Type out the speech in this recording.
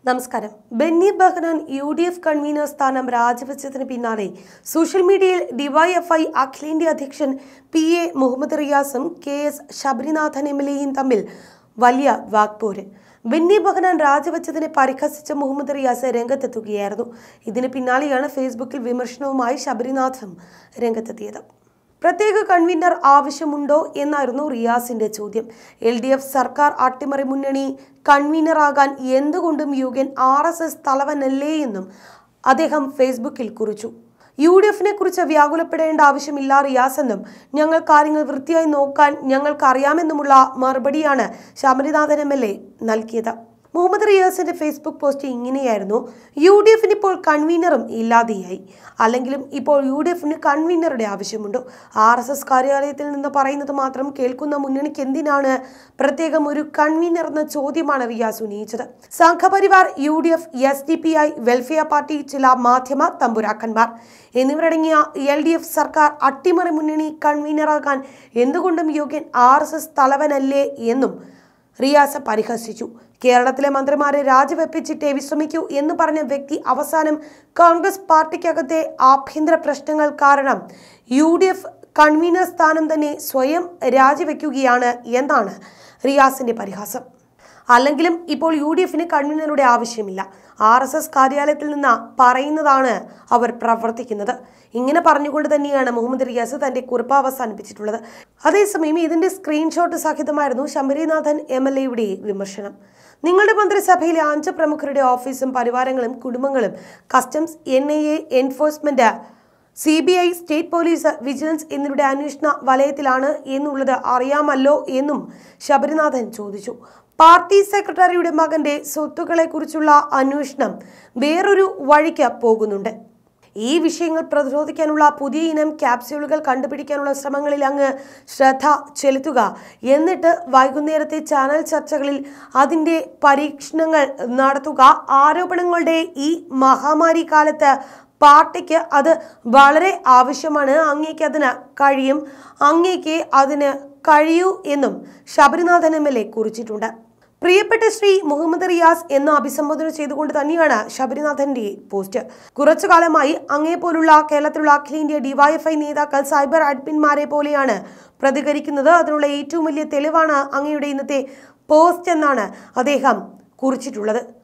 നമസ്കാരം Benny Behanan U D F convener സ്ഥാനം രാജിവെച്ചതിന് പിന്നാലെ സോഷ്യൽ മീഡിയയിൽ ഡിവൈഎഫ്ഐ അഖിലേന്ത്യാ അധ്യക്ഷൻ പി എ മുഹമ്മദ് റിയാസും K S Sabarinathan M L എയും തമ്മിൽ വലിയ വാക്പോര് ബെന്നി ബഹനാൻ രാജിവെച്ചതിനെ പരിഹസിച്ച മുഹമ്മദ് റിയാസ് രംഗത്തെത്തുകയായിരുന്നു ഇതിന് പിന്നാലെയാണ് ഫേസ്ബുക്കിൽ വിമർശനവുമായി ശബരിനാഥും രംഗത്തെത്തിയത് പ്രത്യേക കൺവീനർ ആവശ്യമുണ്ടോ എന്നായിരുന്നു റിയാസിന്റെ ചോദ്യം എൽ ഡി എഫ് സർക്കാർ അട്ടിമറി മുന്നണി കൺവീനറാകാൻ എന്തുകൊണ്ടും യുഗൻ ആർ എസ് എസ് തലവനല്ലേ എന്നും അദ്ദേഹം ഫേസ്ബുക്കിൽ കുറിച്ചു യു ഡി എഫിനെ കുറിച്ച് വ്യാകുലപ്പെടേണ്ട ആവശ്യമില്ല റിയാസ് എന്നും ഞങ്ങൾ കാര്യങ്ങൾ വൃത്തിയായി നോക്കാൻ ഞങ്ങൾക്ക് അറിയാമെന്നുമുള്ള മറുപടിയാണ് ശബരിനാഥൻ എം എൽ എ നൽകിയത് മുഹമ്മദ് റിയാസിന്റെ ഫേസ്ബുക്ക് പോസ്റ്റ് ഇങ്ങനെയായിരുന്നു യു ഡി എഫിന് ഇപ്പോൾ കൺവീനറും ഇല്ലാതെയായി അല്ലെങ്കിലും ഇപ്പോൾ യു ഡി എഫിന് കൺവീനറുടെ ആവശ്യമുണ്ട് ആർ എസ് എസ് കാര്യാലയത്തിൽ നിന്ന് പറയുന്നത് മാത്രം കേൾക്കുന്ന മുന്നണിക്ക് എന്തിനാണ് പ്രത്യേകം ഒരു കൺവീനർ എന്ന ചോദ്യമാണ് റിയാസ് ഉന്നയിച്ചത് Sangh Parivar U D F S D P I welfare party ചില മാധ്യമ തമ്പുരാക്കന്മാർ എന്നിവരടങ്ങിയ എൽ ഡി എഫ് സർക്കാർ അട്ടിമറി മുന്നണി കൺവീനറാകാൻ എന്തുകൊണ്ടും യോഗ്യൻ ആർ എസ് എസ് തലവനല്ലേ എന്നും റിയാസ് പരിഹസിച്ചു കേരളത്തിലെ മന്ത്രിമാരെ രാജിവെപ്പിച്ചിട്ടേ വിശ്രമിക്കൂ എന്ന് പറഞ്ഞ വ്യക്തി അവസാനം കോൺഗ്രസ് പാർട്ടിക്കകത്തെ ആഭ്യന്തര പ്രശ്നങ്ങൾ കാരണം യു ഡി എഫ് കൺവീനർ സ്ഥാനം തന്നെ സ്വയം രാജിവെക്കുകയാണ് എന്നാണ് റിയാസിന്റെ പരിഹാസം അല്ലെങ്കിലും ഇപ്പോൾ യു ഡി എഫിന് കൺവീനറുടെ ആവശ്യമില്ല ആർ എസ് എസ് കാര്യാലയത്തിൽ നിന്ന് പറയുന്നതാണ് അവർ പ്രവർത്തിക്കുന്നത് ഇങ്ങനെ പറഞ്ഞുകൊണ്ട് തന്നെയാണ് മുഹമ്മദ് റിയാസ് തന്റെ കുറിപ്പ് അവസാനിപ്പിച്ചിട്ടുള്ളത് അതേസമയം ഇതിന്റെ സ്ക്രീൻഷോട്ട് സഹിതമായിരുന്നു ശബരിനാഥൻ എം എൽ എയുടെ വിമർശനം നിങ്ങളുടെ മന്ത്രിസഭയിലെ അഞ്ച് പ്രമുഖരുടെ ഓഫീസും പരിവാരങ്ങളും കുടുംബങ്ങളും customs N I A enforcement C B I state police vigilance എന്നിവരുടെ അന്വേഷണ വലയത്തിലാണ് എന്നുള്ളത് അറിയാമല്ലോ എന്നും ശബരിനാഥൻ ചോദിച്ചു പാർട്ടി സെക്രട്ടറിയുടെ മകന്റെ സ്വത്തുക്കളെ കുറിച്ചുള്ള അന്വേഷണം വേറൊരു വഴിക്ക് പോകുന്നുണ്ട് ഈ വിഷയങ്ങൾ പ്രതിരോധിക്കാനുള്ള പുതിയ ഇനം ക്യാപ്സ്യൂളുകൾ കണ്ടുപിടിക്കാനുള്ള ശ്രമങ്ങളിൽ അങ്ങ് ശ്രദ്ധ ചെലുത്തുക എന്നിട്ട് വൈകുന്നേരത്തെ ചാനൽ ചർച്ചകളിൽ അതിൻ്റെ പരീക്ഷണങ്ങൾ നടത്തുക ആരോപണങ്ങളുടെ ഈ മഹാമാരി കാലത്ത് പാർട്ടിക്ക് അത് വളരെ ആവശ്യമാണ് അങ്ങേക്ക് അതിന് കഴിയും അങ്ങേക്ക് അതിന് കഴിയൂ എന്നും ശബരിനാഥൻ എം എൽ എ കുറിച്ചിട്ടുണ്ട് പ്രിയപ്പെട്ട ശ്രീ മുഹമ്മദ് റിയാസ് എന്ന് അഭിസംബോധന ചെയ്തുകൊണ്ട് തന്നെയാണ് ശബരിനാഥന്റെ പോസ്റ്റ് കുറച്ചു കാലമായി അങ്ങേ പോലുള്ള കേരളത്തിലുള്ള അഖിലേന്ത്യ ഡിവൈഎഫ്ഐ നേതാക്കൾ സൈബർ അഡ്മിന്മാരെ പോലെയാണ് പ്രതികരിക്കുന്നത് അതിനുള്ള ഏറ്റവും വലിയ തെളിവാണ് അങ്ങയുടെ ഇന്നത്തെ പോസ്റ്റ് എന്നാണ് അദ്ദേഹം കുറിച്ചിട്ടുള്ളത്